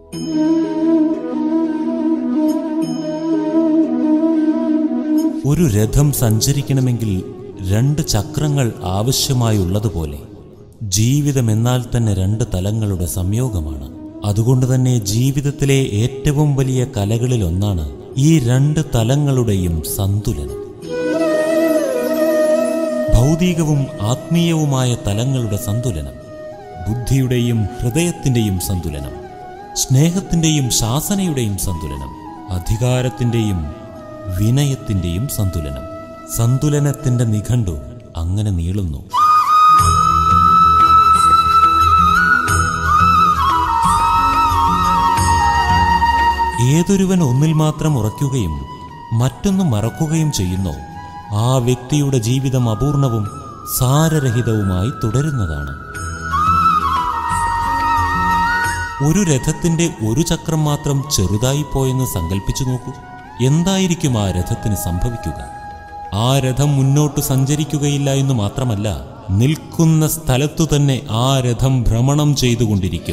ഒരു രഥം സഞ്ചരിക്കണമെങ്കിൽ രണ്ട് ചക്രങ്ങൾ ആവശ്യമായുള്ളതുപോലെ ജീവിതമെന്നാൽ തന്നെ രണ്ട് തലങ്ങളുടെ സംയോഗമാണ് അതുകൊണ്ട് തന്നെ ജീവിതത്തിലെ ഏറ്റവും വലിയ കലകളിലൊന്നാണ് ഈ രണ്ട് തലങ്ങളുടെയും സന്തുലനം ഭൗതികവും ആത്മീയവുമായ തലങ്ങളുടെ സന്തുലനം ബുദ്ധിയുടെയും ഹൃദയത്തിന്റെയും സന്തുലനം സ്നേഹത്തിന്റെയും ശാസനയുടെയും സന്തുലനം അധികാരത്തിന്റെയും വിനയത്തിന്റെയും സന്തുലനം സന്തുലനത്തിന്റെ നിഘണ്ടു അങ്ങനെ നീളുന്നു ഏതൊരുവൻ ഒന്നിൽ മാത്രം ഉറയ്ക്കുകയും മറ്റൊന്ന് മറക്കുകയും ചെയ്യുന്നോ ആ വ്യക്തിയുടെ ജീവിതം അപൂർണവും സാരരഹിതവുമായി തുടരുന്നതാണ് ഒരു രഥത്തിന്റെ ഒരു ചക്രം മാത്രം ചെറുതായി പോയെന്ന് സങ്കല്പിച്ചു നോക്കൂ എന്തായിരിക്കും ആ രഥത്തിന് സംഭവിക്കുക ആ രഥം മുന്നോട്ട് സഞ്ചരിക്കുകയില്ല എന്ന് മാത്രമല്ല നിൽക്കുന്ന സ്ഥലത്തു തന്നെ ആ രഥം ഭ്രമണം ചെയ്തുകൊണ്ടിരിക്കും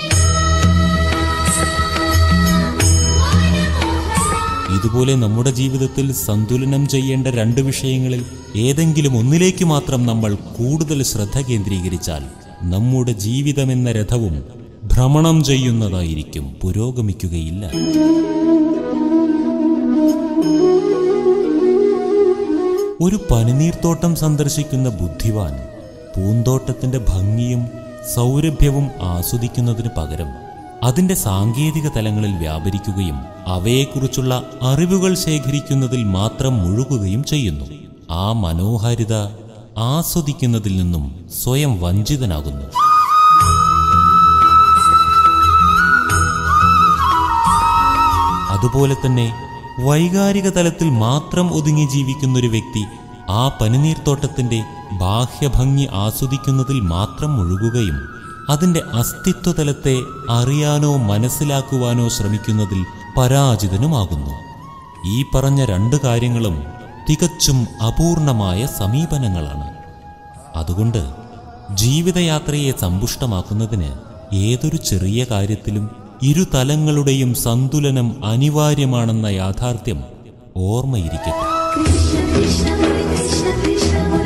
ഇതുപോലെ നമ്മുടെ ജീവിതത്തിൽ സന്തുലനം ചെയ്യേണ്ട രണ്ട് വിഷയങ്ങളിൽ ഏതെങ്കിലും ഒന്നിലേക്ക് മാത്രം നമ്മൾ കൂടുതൽ ശ്രദ്ധ കേന്ദ്രീകരിച്ചാൽ നമ്മുടെ ജീവിതമെന്ന രഥവും ഭ്രമണം ചെയ്യുന്നതായിരിക്കും പുരോഗമിക്കുകയില്ല ഒരു പനിനീർത്തോട്ടം സന്ദർശിക്കുന്ന ബുദ്ധിവാൻ പൂന്തോട്ടത്തിന്റെ ഭംഗിയും സൗരഭ്യവും ആസ്വദിക്കുന്നതിന് പകരം അതിന്റെ സാങ്കേതിക തലങ്ങളിൽ വ്യാപരിക്കുകയും അവയെക്കുറിച്ചുള്ള അറിവുകൾ ശേഖരിക്കുന്നതിൽ മാത്രം മുഴുകുകയും ചെയ്യുന്നു ആ മനോഹാരിത ആസ്വദിക്കുന്നതിൽ നിന്നും സ്വയം വഞ്ചിതനാകുന്നു അതുപോലെ തന്നെ വൈകാരിക തലത്തിൽ മാത്രം ഒതുങ്ങി ജീവിക്കുന്ന ഒരു വ്യക്തി ആ പനിനീർത്തോട്ടത്തിന്റെ ബാഹ്യഭംഗി ആസ്വദിക്കുന്നതിൽ മാത്രം മുഴുകുകയും അതിന്റെ അസ്തിത്വതലത്തെ അറിയാനോ മനസ്സിലാക്കുവാനോ ശ്രമിക്കുന്നതിൽ പരാജിതനുമാകുന്നു ഈ പറഞ്ഞ രണ്ട് കാര്യങ്ങളും തികച്ചും അപൂർണമായ സമീപനങ്ങളാണ് അതുകൊണ്ട് ജീവിതയാത്രയെ സമ്പുഷ്ടമാക്കുന്നതിന് ഏതൊരു ചെറിയ കാര്യത്തിലും ഇരുതലങ്ങളുടെയും സന്തുലനം അനിവാര്യമാണെന്ന യാഥാർത്ഥ്യം ഓർമ്മയിരിക്കട്ടെ Krishna Krishna Hare Krishna Krishna Hare